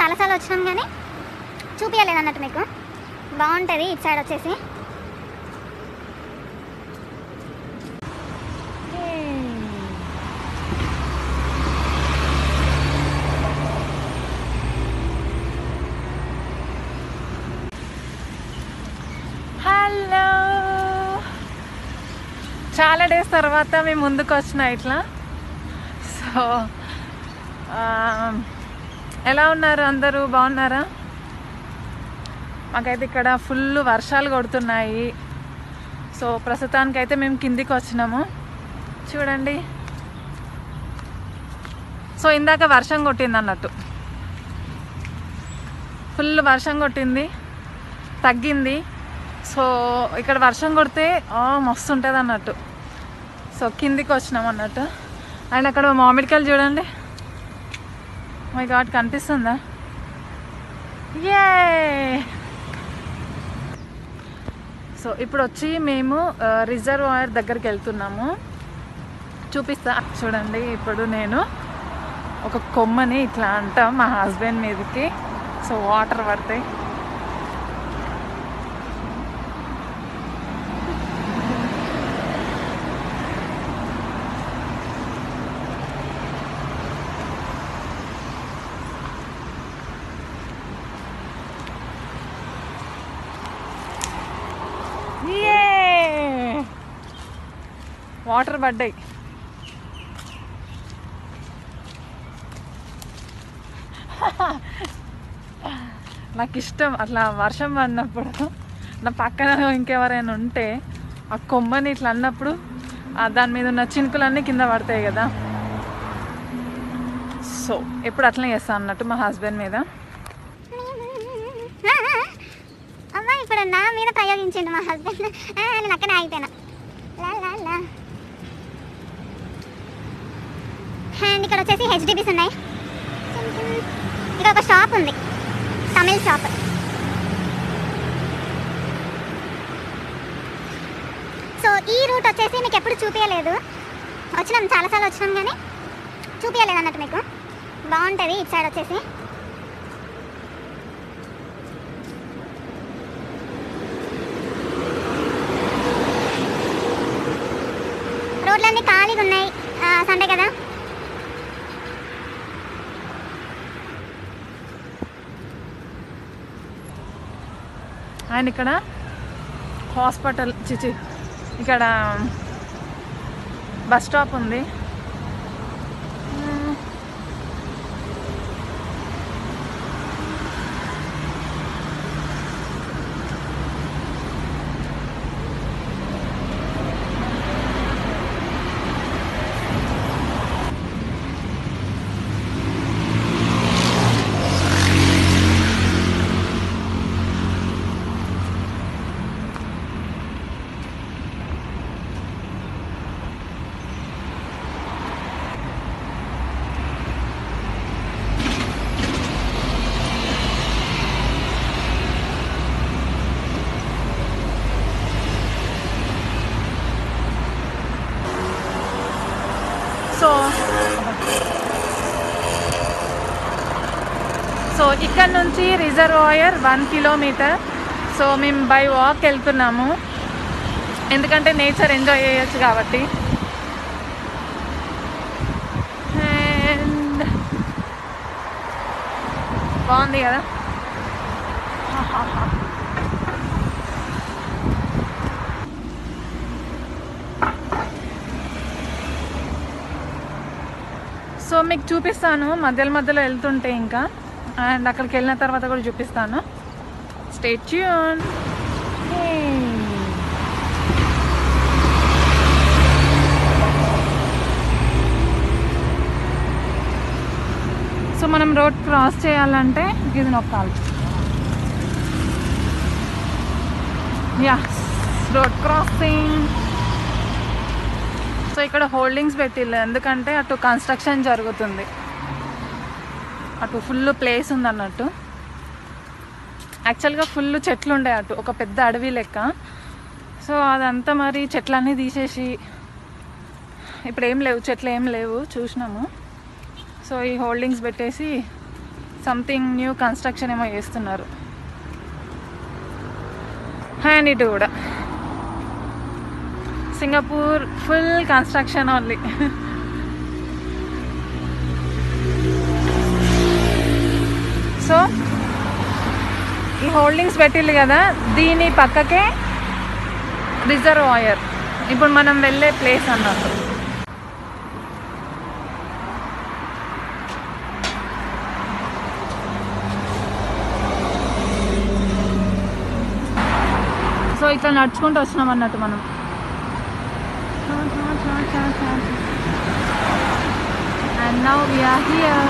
చాలాసార్లు వచ్చినాం కానీ చూపించలేదు అన్నట్టు మీకు బాగుంటుంది ఇటు సైడ్ వచ్చేసి హలో చాలా డేస్ తర్వాత మేము ముందుకు వచ్చిన ఇట్లా సో ఆ, ఎలా ఉన్నారు అందరూ బాగున్నారా మాకైతే ఇక్కడ ఫుల్ వర్షాలు కొడుతున్నాయి సో ప్రస్తుతానికైతే మేము కిందికి వచ్చినాము చూడండి సో ఇందాక వర్షం కొట్టింది అన్నట్టు ఫుల్ వర్షం కొట్టింది తగ్గింది సో ఇక్కడ వర్షం కొడితే ఆ, మస్తు ఉంటుంది అన్నట్టు సో కిందికి వచ్చినాం అన్నట్టు అండ్ అక్కడ మామిడికాయలు చూడండి మై గాడ్ కనిపిస్తుందా ఏ సో ఇప్పుడు వచ్చి మేము రిజర్వాయర్ దగ్గరికి వెళ్తున్నాము చూపిస్తా చూడండి ఇప్పుడు నేను ఒక కొమ్మని ఇట్లా అంటాం మా హస్బెండ్ మీదకి సో వాటర్ పడతాయి వాటర్ పడ్డాయి నాకు ఇష్టం అట్లా వర్షం పడినప్పుడు నా పక్కన ఇంకెవరైనా ఉంటే ఆ కొమ్మని ఇట్లా అన్నప్పుడు ఆ దాని మీద ఉన్న చినుకులన్నీ కింద పడతాయి కదా సో ఎప్పుడు అట్లనే చేస్తాను అన్నట్టు మా హస్బెండ్ మీద అమ్మా ఇప్పుడు నా మీద ప్రయోగించిండు మా హస్బెండ్ నేను అక్కడే ఆగిపోయినా లా లా లా అండ్ ఇక్కడ వచ్చేసి హెచ్డిబిస్ ఉన్నాయి ఇక్కడ ఒక షాప్ ఉంది తమిళ్ షాప్ సో ఈ రూట్ వచ్చేసి మీకు ఎప్పుడు చూపించలేదు వచ్చినాం చాలాసార్లు వచ్చినాం కానీ చూపించలేదు అన్నట్టు మీకు బాగుంటుంది ఇటు సైడ్ వచ్చేసి రోడ్లన్నీ ఖాళీగా ఉన్నాయి ఆ, సండే కదా అండ్ ఇక్కడ హాస్పిటల్ చిచి ఇక్కడ బస్ స్టాప్ ఉంది మ్మ్. సో సో ఇక్కడ నుంచి రిజర్వాయర్ వన్ కిలోమీటర్ సో మేము బై వాక్ వెళ్తున్నాము ఎందుకంటే నేచర్ ఎంజాయ్ చేయొచ్చు కాబట్టి అండ్ బాగుంది కదా సో మీకు చూపిస్తాను మధ్యలో మధ్యలో వెళ్తుంటే ఇంకా అండ్ అక్కడికి వెళ్ళిన తర్వాత కూడా చూపిస్తాను స్టేట్ ట్యూన్ సో మనం రోడ్ క్రాస్ చేయాలంటే ఇది నొక్కాలి యా రోడ్ క్రాసింగ్ సో ఇక్కడ హోల్డింగ్స్ పెట్టిల్లు ఎందుకంటే అటు కన్స్ట్రక్షన్ జరుగుతుంది అటు ఫుల్ ప్లేస్ ఉంది అన్నట్టు యాక్చువల్గా ఫుల్ చెట్లు ఉండే అటు ఒక పెద్ద అడవి లెక్క సో అదంతా మరి చెట్లన్నీ తీసేసి ఇప్పుడు ఏం లేవు చెట్లు ఏం లేవు చూసినాము సో ఈ హోల్డింగ్స్ పెట్టేసి సంథింగ్ న్యూ కన్స్ట్రక్షన్ ఏమో చేస్తున్నారు అండ్ ఇటు కూడా Singapore full construction only so ఈ హోల్డింగ్స్ పెట్టిల్లు కదా దీని పక్కకే రిజర్వాయర్ ఇప్పుడు మనం వెళ్ళే ప్లేస్ అన్నట్టు సో ఇట్లా నడుచుకుంటూ వచ్చినాం అన్నట్టు మనం అండ్ నౌ వీఆర్ హియర్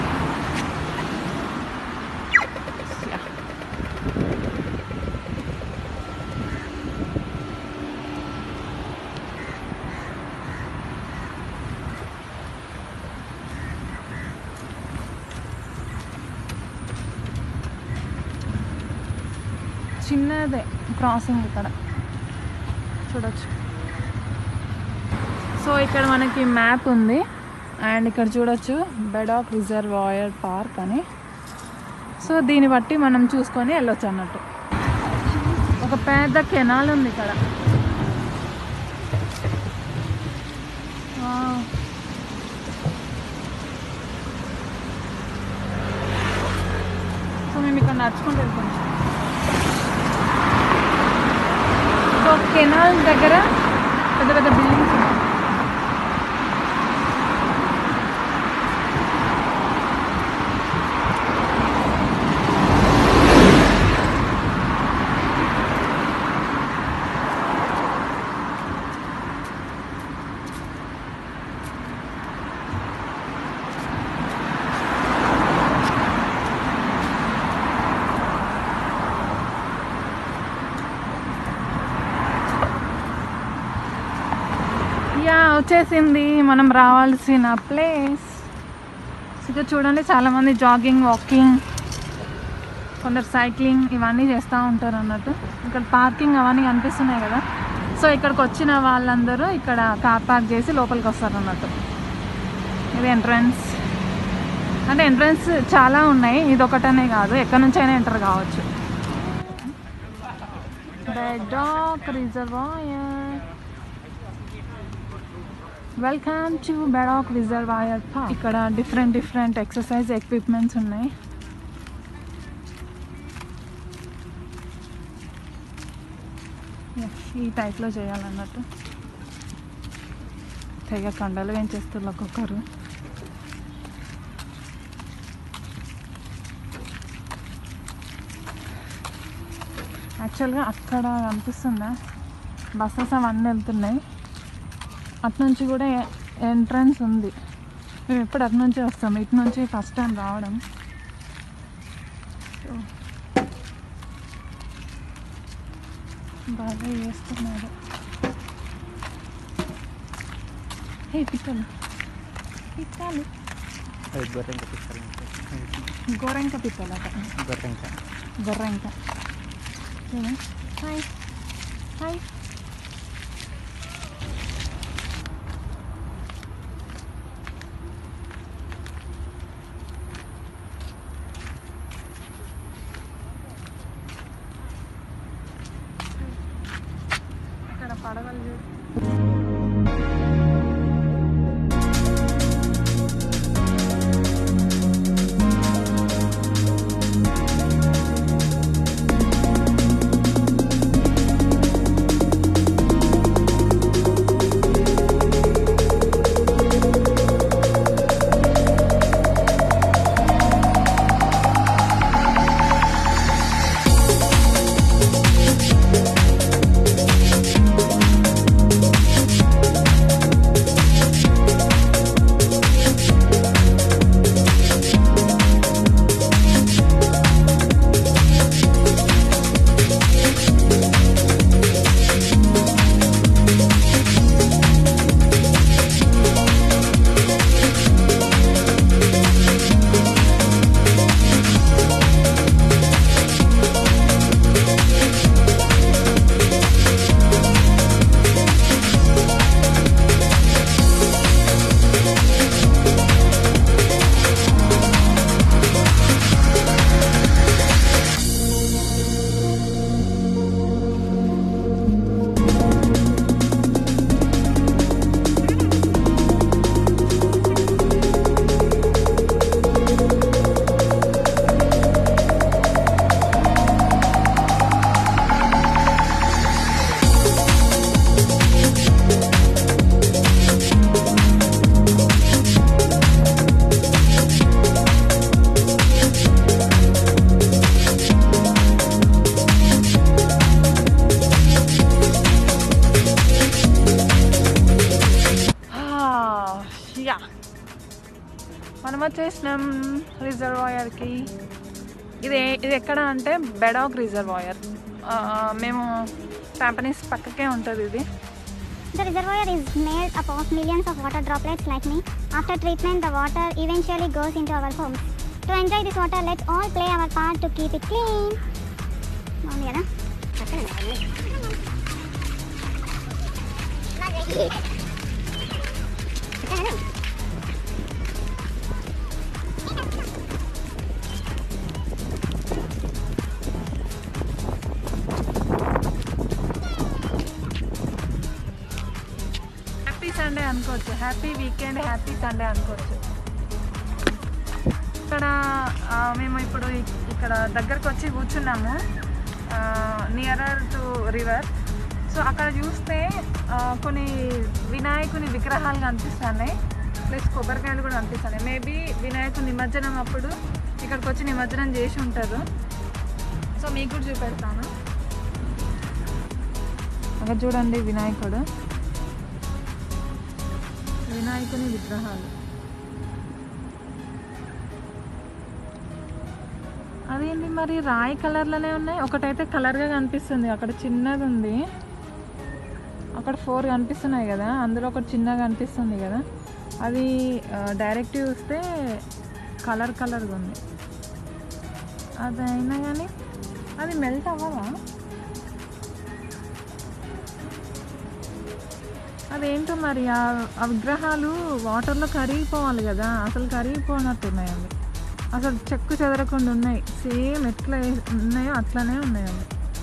చిన్నదే క్రాసింగ్ ఇక్కడ చూడొచ్చు సో ఇక్కడ మనకి మ్యాప్ ఉంది అండ్ ఇక్కడ చూడొచ్చు బెడాక్ రిజర్వాయర్ పార్క్ అని సో దీన్ని బట్టి మనం చూసుకొని వెళ్ళొచ్చు అన్నట్టు ఒక పెద్ద కెనాల్ ఉంది ఇక్కడ వావ్. సో మేము ఇక్కడ నడుచుకుంటూ వెళ్తున్నాం సో కెనాల్ దగ్గర పెద్ద పెద్ద బిల్డింగ్స్ ఉన్నాయి యా వచ్చేసింది మనం రావాల్సిన ప్లేస్ ఇక్కడ చూడండి చాలామంది జాగింగ్ వాకింగ్ కొందరు సైక్లింగ్ ఇవన్నీ చేస్తూ ఉంటారు అన్నట్టు ఇక్కడ పార్కింగ్ అవన్నీ కనిపిస్తున్నాయి కదా సో ఇక్కడికి వచ్చిన వాళ్ళందరూ ఇక్కడ కార్ పార్క్ చేసి లోపలికి వస్తారు అన్నట్టు ఇది ఎంట్రన్స్ అంటే ఎంట్రన్స్ చాలా ఉన్నాయి ఇది ఒకటనే కాదు ఎక్కడి నుంచి అయినా ఎంటర్ కావచ్చు Bedok reservoir welcome to Bedok reservoir park ఇక్కడ డిఫరెంట్ డిఫరెంట్ ఎక్సర్సైజ్ ఎక్విప్మెంట్స్ ఉన్నాయి Yeah, ఈ టైప్లో చేయాలన్నట్టు తెగ కండలు వేయించేస్తారు ఒక్కొక్కరు యాక్చువల్గా అక్కడ కనిపిస్తుందా బస్సెస్ అవన్నీ వెళ్తున్నాయి అటు నుంచి కూడా ఎంట్రన్స్ ఉంది మేము ఎప్పుడు అటు నుంచి వస్తాం ఇటు నుంచి ఫస్ట్ టైం రావడం సో, బాగా చేస్తున్నారు ఏ పిక్కలు పిక్కలు అది గొర్రెంక పిక్కలు గోరెంక పిక్కలు అట గొర్రెంక గొర్రెంక చూడు. హాయ్ హాయ్ ఇక్కడ పడవలు చూడు. మనం వచ్చేసినాం రిజర్వాయర్కి ఇది ఇది ఎక్కడ అంటే బెడాక్ రిజర్వాయర్ మేము ఫ్యాంపనీస్ పక్కకే ఉంటుంది ఇది The reservoir is made up of millions of water droplets like me. After treatment, the water eventually goes into our homes. To enjoy this water, let's all play our part to keep it clean. బాగుంది కదా happy Sunday అనుకోవచ్చు happy weekend happy Sunday అనుకోవచ్చు ఇక్కడ ఆ, మేము ఇప్పుడు ఇ- ఇక్కడ దగ్గరకు వచ్చి కూర్చున్నాము నియరర్ టు రివర్ సో అక్కడ చూస్తే ఆ, కొన్ని వినాయకుని విగ్రహాలు కనిపిస్తున్నాయి ప్లస్ కొబ్బరికాయలు కూడా కనిపిస్తున్నాయి మేబీ వినాయకుని నిమజ్జనం అప్పుడు ఇక్కడికి వచ్చి నిమజ్జనం చేసి ఉంటారు సో మీకు కూడా చూపెడతాను అక్కడ చూడండి వినాయకుడు వినాయకుని విగ్రహాలు అదేంటి మరి రాయి కలర్లోనే ఉన్నాయి ఒకటైతే కలర్గా కనిపిస్తుంది అక్కడ చిన్నది ఉంది అక్కడ ఫోర్ కనిపిస్తున్నాయి కదా అందులో ఒకటి చిన్నగా కనిపిస్తుంది కదా అది డైరెక్ట్ చూస్తే కలర్ కలర్గా ఉంది అది అయినా కానీ అది మెల్ట్ అవ్వదా అదేంటో మరి ఆ ఆ విగ్రహాలు వాటర్లో కరిగిపోవాలి కదా అసలు కరిగిపోనట్టున్నాయి అవి అసలు చెక్కు చెదరకుండా ఉన్నాయి సేమ్ ఎట్లా ఉన్నాయో అట్లానే ఉన్నాయి అవి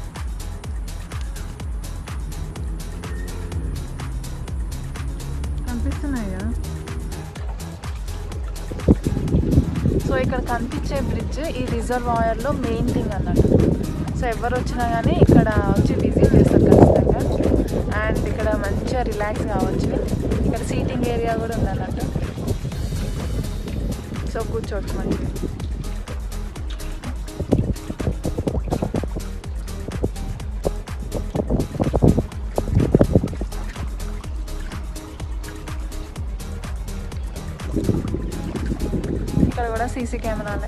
కనిపిస్తున్నాయి కదా సో ఇక్కడ కనిపించే బ్రిడ్జ్ ఈ రిజర్వాయర్లో మెయిన్ థింగ్ అన్నట్టు సో ఎవరు వచ్చినా కానీ ఇక్కడ వచ్చి విజిట్ చేస్తారు ఖచ్చితంగా అండ్ ఇక్కడ మంచిగా రిలాక్స్ కావచ్చు ఇక్కడ సీటింగ్ ఏరియా కూడా ఉంది అన్నట్టు సో కూర్చోవచ్చు మంచిగా ఇక్కడ కూడా సీసీ కెమెరాలే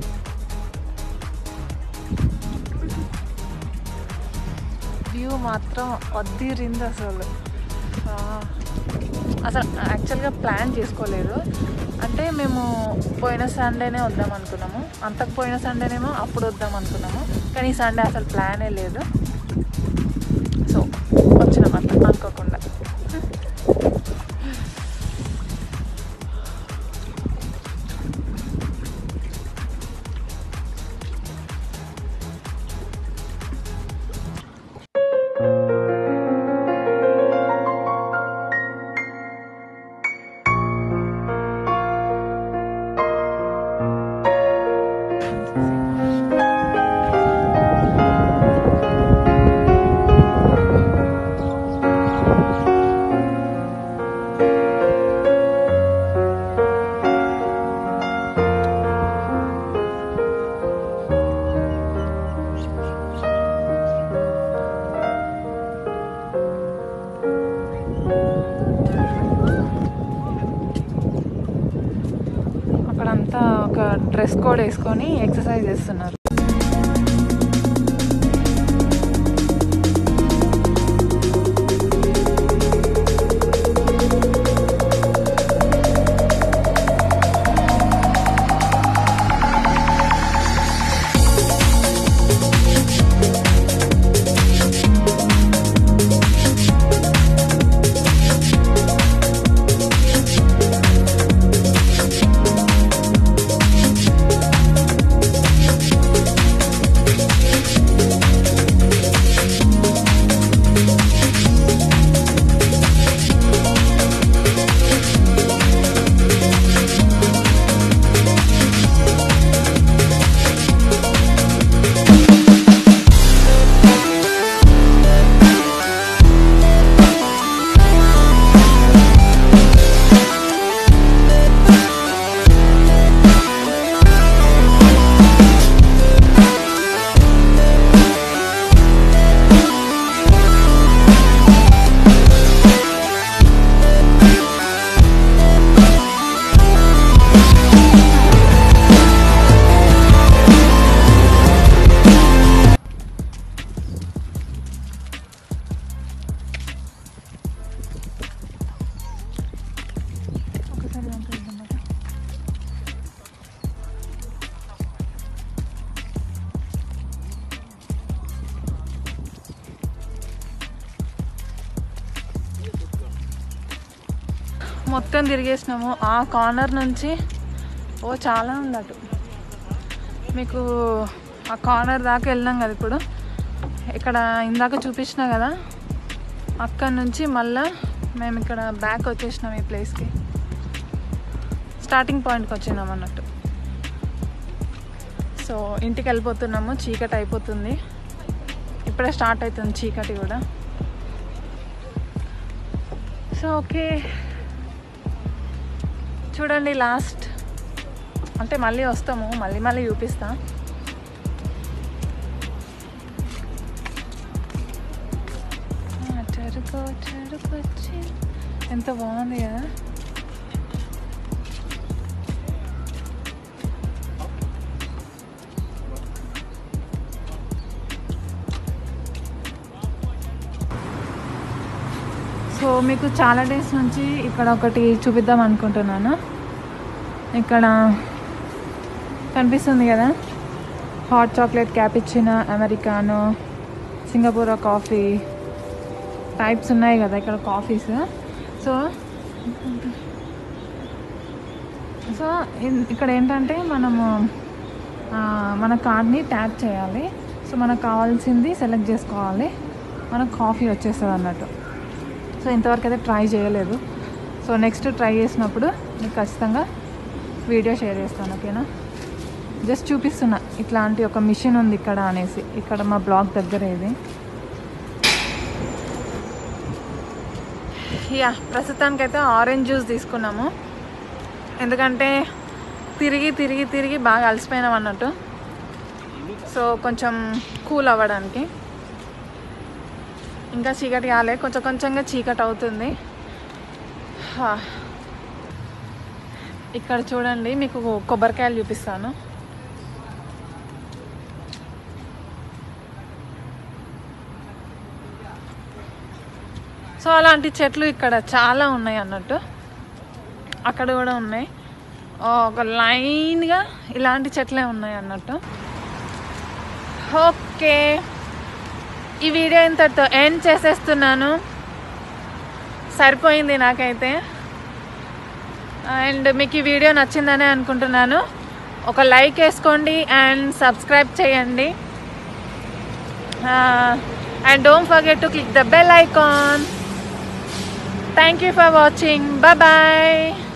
వ్యూ మాత్రం వద్దిరింది అసలు ఆ, అసలు యాక్చువల్గా ప్లాన్ చేసుకోలేదు అంటే మేము పోయిన సండేనే వద్దాం అనుకున్నాము అంతకు పోయిన సండేనేమో అప్పుడు వద్దాం అనుకున్నాము కానీ ఈ సండే అసలు ప్లానే లేదు సో వచ్చినాం అట్లా అనుకోకుండా అక్కడంతా ఒక డ్రెస్ కోడ్ వేసుకొని ఎక్సర్సైజ్ చేస్తున్నారు మొత్తం తిరిగేసినాము ఆ కార్నర్ నుంచి ఓ చాలా ఉంది అటు మీకు ఆ కార్నర్ దాకా వెళ్ళినాం కదా ఇప్పుడు ఇక్కడ ఇందాక చూపించిన కదా అక్కడ నుంచి మళ్ళా మేము ఇక్కడ బ్యాక్ వచ్చేసినాం ఈ ప్లేస్కి స్టార్టింగ్ పాయింట్కి వచ్చినాం అన్నట్టు సో ఇంటికి వెళ్ళిపోతున్నాము చీకటి అయిపోతుంది ఇప్పుడే స్టార్ట్ అవుతుంది చీకటి కూడా సో ఓకే చూడండి లాస్ట్ అంటే మళ్ళీ వస్తాము మళ్ళీ మళ్ళీ చూపిస్తా ఆ, చెరుకు చెరుకు వచ్చి ఎంత బాగుంది కదా సో మీకు చాలా డేస్ నుంచి ఇక్కడ ఒకటి చూపిద్దాం అనుకుంటున్నాను ఇక్కడ కనిపిస్తుంది కదా hot chocolate cappuccino americano Singapore coffee types ఉన్నాయి కదా ఇక్కడ కాఫీస్ సో సో ఇన్- ఇక్కడ ఏంటంటే మనము ఆ, మన కార్డ్ని ట్యాప్ చేయాలి సో మనకు కావాల్సింది సెలెక్ట్ చేసుకోవాలి మనకు కాఫీ వచ్చేస్తుంది అన్నట్టు సో ఇంతవరకు అయితే ట్రై చేయలేదు సో నెక్స్ట్ ట్రై చేసినప్పుడు మీకు ఖచ్చితంగా వీడియో షేర్ చేస్తాను ఓకేనా జస్ట్ చూపిస్తున్నా ఇట్లాంటి ఒక మిషన్ ఉంది ఇక్కడ అనేసి ఇక్కడ మా బ్లాగ్ దగ్గర ఇది యా ప్రస్తుతానికైతే ఆరెంజ్ జ్యూస్ తీసుకున్నాము ఎందుకంటే తిరిగి తిరిగి తిరిగి బాగా అలసిపోయినాం అన్నట్టు సో కొంచెం కూల్ అవ్వడానికి ఇంకా చీకటి కాలే కొంచెం కొంచెంగా చీకటి అవుతుంది హా. ఇక్కడ చూడండి మీకు కొబ్బరికాయలు చూపిస్తాను సో అలాంటి చెట్లు ఇక్కడ చాలా ఉన్నాయి అన్నట్టు అక్కడ కూడా ఉన్నాయి ఒక లైన్గా ఇలాంటి చెట్లే ఉన్నాయి అన్నట్టు ఓకే ఈ వీడియో ఇంతటితో ఎండ్ చేసేస్తున్నాను సరిపోయింది నాకైతే అండ్ మీకు ఈ వీడియో నచ్చిందనే అనుకుంటున్నాను ఒక లైక్ వేసుకోండి అండ్ సబ్స్క్రైబ్ చేయండి and don't forget to click the bell icon thank you for watching bye